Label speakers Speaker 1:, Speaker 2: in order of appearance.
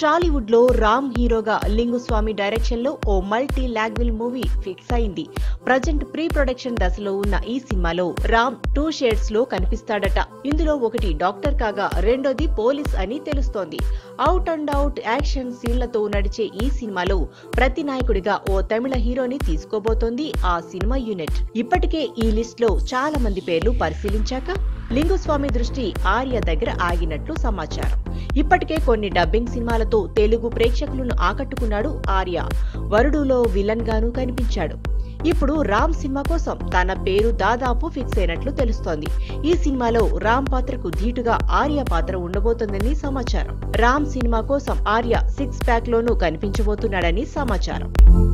Speaker 1: టాలీవుడ్ లో రామ్ హీరోగా లింగుస్వామి డైరెక్షన్ లో ఓ మల్టీ లాంగ్వేజ్ మూవీ ఫిక్స్ అయింది ప్రజెంట్ ప్రీ ప్రొడక్షన్ దశలో ఉన్న ఈ సినిమాలో రామ్ టూ షేడ్స్ లో కనిపిస్తాడట ఇందులో ఒకటి డాక్టర్ కాగా రెండోది పోలీస్ అని తెలుస్తోంది అవుట్ అండ్ అవుట్ యాక్షన్ సీన్లతో నడిచే ఈ సినిమాలో ప్రతి నాయకుడిగా ఓ తమిళ హీరోని తీసుకోబోతోంది ఆ సినిమా యూనిట్ ఇప్పటికే ఈ లిస్ట్ లో చాలా మంది పేర్లు పరిశీలించాక లింగుస్వామి దృష్టి ఆర్య దగ్గర ఆగినట్లు సమాచారం ఇప్పటికే కొన్ని డబ్బింగ్ సినిమాలతో తెలుగు ప్రేక్షకులను ఆకట్టుకున్నాడు ఆర్య వరుడులో విలన్ గాను కనిపించాడు ఇప్పుడు రామ్ సినిమా కోసం తన పేరు దాదాపు ఫిక్స్ అయినట్లు తెలుస్తోంది ఈ సినిమాలో రామ్ పాత్రకు ధీటుగా ఆర్య పాత్ర ఉండబోతోందని సమాచారం రామ్ సినిమా కోసం ఆర్య సిక్స్ ప్యాక్ లోనూ కనిపించబోతున్నాడని సమాచారం